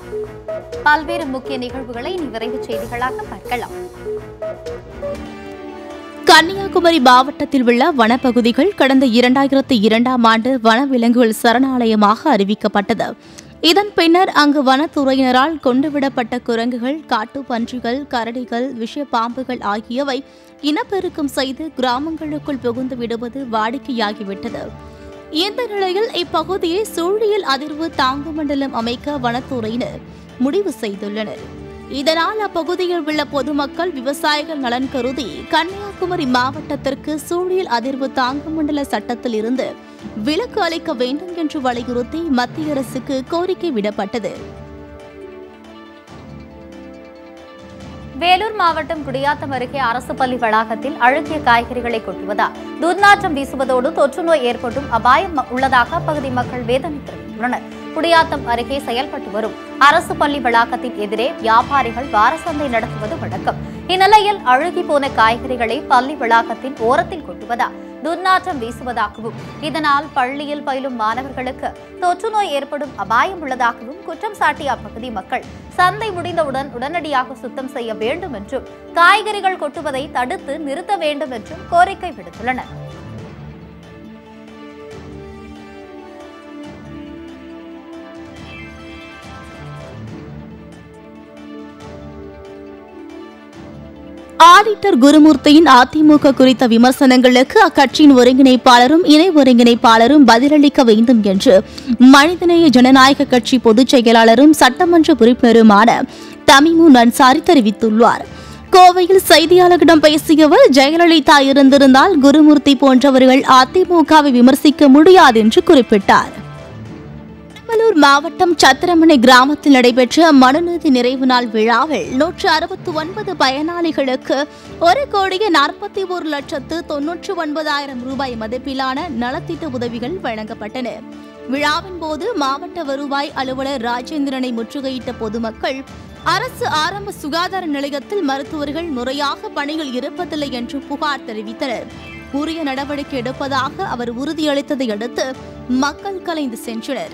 பல்வேறு முக்கிய நிகழ்வுகளை இனி விரைவு செய்திகளாக பார்க்கலாம் கன்னியாகுமரி மாவட்டத்தில் உள்ள வனப்பகுதிகள் கடந்த இரண்டாயிரத்தி இரண்டாம் ஆண்டு வனவிலங்குகள் சரணாலயமாக அறிவிக்கப்பட்டது இதன் பின்னர் அங்கு வனத்துறையினரால் கொண்டுவிடப்பட்ட குரங்குகள் காட்டுப்பன்றிகள் கரடிகள் விஷப்பாம்புகள் ஆகியவை இனப்பெருக்கம் செய்து கிராமங்களுக்குள் புகுந்து விடுவது வாடிக்கையாகிவிட்டது இந்த நிலையில் இப்பகுதியை சூழியல் அதிர்வு தாங்கு மண்டலம் அமைக்க வனத்துறையினர் முடிவு செய்துள்ளனர் இதனால் அப்பகுதியில் உள்ள பொதுமக்கள் விவசாயிகள் நலன் கருதி கன்னியாகுமரி மாவட்டத்திற்கு சூழியல் அதிர்வு தாங்கு மண்டல சட்டத்தில் இருந்து விலக்கு அளிக்க வேண்டும் என்று வலியுறுத்தி மத்திய அரசுக்கு கோரிக்கை விடப்பட்டது வேலூர் மாவட்டம் குடியாத்தம் அருகே அரசு பள்ளி வளாகத்தில் அழுகிய காய்கறிகளை கொட்டுவதால் துர்நாற்றம் வீசுவதோடு தொற்றுநோய் ஏற்படும் அபாயம் உள்ளதாக அப்பகுதி மக்கள் வேதனை தெரிவித்துள்ளனர் குடியாத்தம் அருகே செயல்பட்டு வரும் அரசு பள்ளி வளாகத்தின் எதிரே வியாபாரிகள் வாரசந்தை நடத்துவது வழக்கம் இந்நிலையில் அழுகி போன காய்கறிகளை பள்ளி வளாகத்தின் ஓரத்தில் கொட்டுவதால் துர்நாற்றம் வீசுவதாகவும் இதனால் பள்ளியில் பயிலும் மாணவர்களுக்கு தொற்றுநோய் ஏற்படும் அபாயம் உள்ளதாகவும் குற்றம் சாட்டிய அப்பகுதி மக்கள் சந்தை முடிந்தவுடன் உடனடியாக சுத்தம் செய்ய வேண்டும் என்றும் காய்கறிகள் கொட்டுவதை தடுத்து நிறுத்த வேண்டும் என்றும் கோரிக்கை விடுத்துள்ளனர் ஆடிட்டர் குருமூர்த்தியின் அதிமுக குறித்த விமர்சனங்களுக்கு அக்கட்சியின் ஒருங்கிணைப்பாளரும் இணை ஒருங்கிணைப்பாளரும் பதிலளிக்க வேண்டும் என்று மனிதநேய ஜனநாயக கட்சி பொதுச் செயலாளரும் சட்டமன்ற உறுப்பினருமான தமிமு நன்சாரி தெரிவித்துள்ளார் கோவையில் செய்தியாளர்களிடம் பேசிய அவர் ஜெயலலிதா இருந்திருந்தால் குருமூர்த்தி போன்றவர்கள் அதிமுகவை விமர்சிக்க முடியாது என்று குறிப்பிட்டார் பெரம்பலூர் மாவட்டம் சத்திரமணி கிராமத்தில் நடைபெற்ற மனுநீதி நிறைவு நாள் விழாவில் நூற்று அறுபத்தி ஒன்பது பயனாளிகளுக்கு ஒரு கோடியே நாற்பத்தி ஒரு லட்சத்து தொன்னூற்று ஒன்பதாயிரம் ரூபாய் மதிப்பிலான நலத்திட்ட உதவிகள் வழங்கப்பட்டன விழாவின் போது மாவட்ட வருவாய் அலுவலர் ராஜேந்திரனை முற்றுகையிட்ட பொதுமக்கள் அரசு ஆரம்ப சுகாதார நிலையத்தில் மருத்துவர்கள் முறையாக பணியில் இருப்பதில்லை என்று புகார் தெரிவித்தனர் உரிய நடவடிக்கை எடுப்பதாக அவர் உறுதியளித்ததை அடுத்து மக்கள் கலைந்து சென்றனர்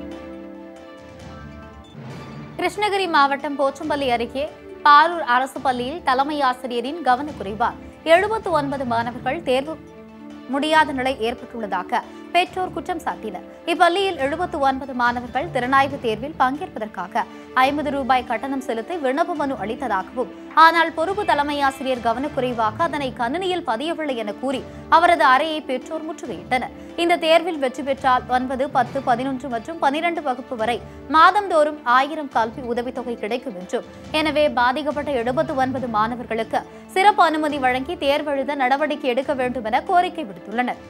கிருஷ்ணகிரி மாவட்டம் போச்சம்பள்ளி அருகே பாரூர் அரசு பள்ளியில் தலைமை ஆசிரியரின் கவனக்குறைவால் எழுபத்து ஒன்பது மாணவர்கள் தேர்வு முடியாத நிலை ஏற்பட்டுள்ளதாக பெற்றோர் குற்றம் சாட்டினர் இப்பள்ளியில் எழுபத்து ஒன்பது மாணவர்கள் திறனாய்வு தேர்வில் பங்கேற்பதற்காக ஐம்பது ரூபாய் கட்டணம் செலுத்தி விண்ணப்ப மனு அளித்ததாகவும் ஆனால் பொறுப்பு தலைமை ஆசிரியர் கவனக்குறைவாக அதனை கணினியில் பதியவில்லை என கூறி அவரது அறையை பெற்றோர் முற்றுகையிட்டனர் இந்த தேர்வில் வெற்றி பெற்றால் ஒன்பது பத்து பதினொன்று மற்றும் பனிரெண்டு வகுப்பு வரை மாதந்தோறும் ஆயிரம் கல்வி உதவித்தொகை கிடைக்கும் என்றும் எனவே பாதிக்கப்பட்ட எழுபத்து ஒன்பது மாணவர்களுக்கு சிறப்பு அனுமதி வழங்கி தேர்வெழுத நடவடிக்கை எடுக்க வேண்டும் என கோரிக்கை விடுத்துள்ளனர்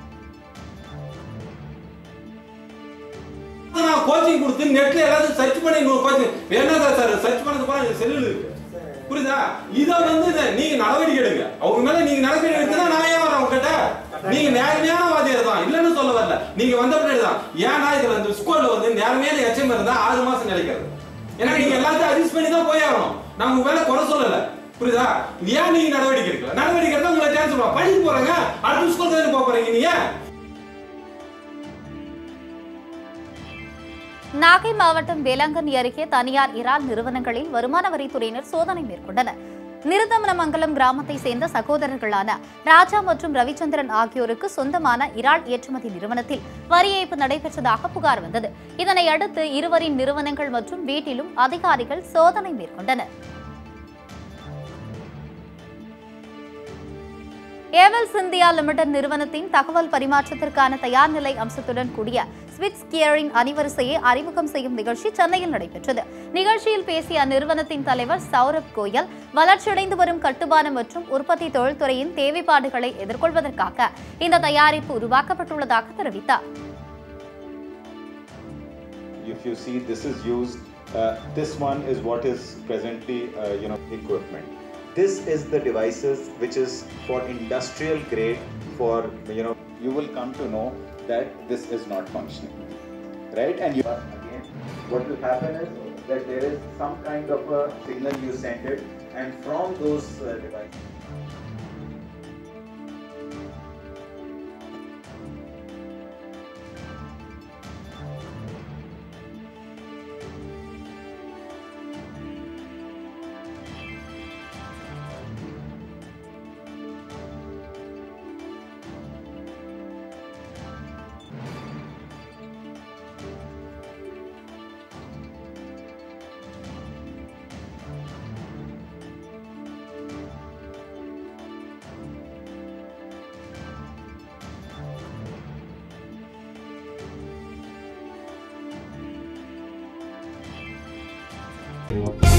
நான் கோச்சிங் கொடுத்து நெட்ல எல்லாத்தையும் சர்ச் பண்ணி இன்னொரு கோச்சிங் என்ன சார் சார் சர்ச் பண்ணது போல செல்லுல இருக்கு புரியுதா இத வந்து இத நீங்க நடவடிக்கை எடுங்க அவங்க மேல நீங்க நடவடிக்கை எடுத்தா நான் ஏன் வரேன் உங்ககிட்ட நீங்க நேர்மையான வாதியார் தான் இல்லன்னு சொல்ல வரல நீங்க வந்த பின்னாடி தான் ஏன்னா இதுல இந்த ஸ்கூல்ல வந்து நேர்மையான எச்சம் இருந்தா ஆறு மாசம் நிலைக்கிறது ஏன்னா நீங்க எல்லாத்தையும் அட்ஜஸ்ட் பண்ணி தான் போய் ஆகணும் நான் உங்க மேல குறை சொல்லல புரியுதா ஏன் நீங்க நடவடிக்கை எடுக்கல நடவடிக்கை எடுத்தா உங்களை சான்ஸ் பண்ணுவோம் படிக்க போறாங்க அடுத்த ஸ்கூல் தானே போக போறீங்க நீங்க நாகை மாவட்டம் வேளாங்கண்ணி அருகே தனியார் இறால் நிறுவனங்களில் வருமான வரித்துறையினர் சோதனை மேற்கொண்டனர் நிருத்தமனமங்கலம் கிராமத்தை சேர்ந்த சகோதரர்களான ராஜா மற்றும் ரவிச்சந்திரன் ஆகியோருக்கு சொந்தமான இறால் ஏற்றுமதி நிறுவனத்தில் வரி ஏய்ப்பு நடைபெற்றதாக புகார் வந்தது இதனை அடுத்து இருவரின் நிறுவனங்கள் மற்றும் வீட்டிலும் அதிகாரிகள் சோதனை மேற்கொண்டனர் ஏவல்ஸ் இந்தியா லிமிடெட் நிறுவனத்தின் தகவல் பரிமாற்றத்திற்கான தயார் நிலை அம்சத்துடன் கூடிய ஸ்விட்ச் கியரிங் அணிவரிசையை அறிமுகம் செய்யும் நிகழ்ச்சி சென்னையில் நடைபெற்றது நிகழ்ச்சியில் பேசிய அந்நிறுவனத்தின் தலைவர் சௌரப் கோயல் வளர்ச்சியடைந்து வரும் கட்டுமான மற்றும் உற்பத்தி தொழில்துறையின் தேவைப்பாடுகளை எதிர்கொள்வதற்காக இந்த தயாரிப்பு உருவாக்கப்பட்டுள்ளதாக தெரிவித்தார் if you see this is used uh, this one is what is presently uh, you know equipment this is the devices which is for industrial grade for you know you will come to know that this is not functioning right and you again what will happen is that there is some kind of a signal you send it and from those uh, devices பண்ணுவோம்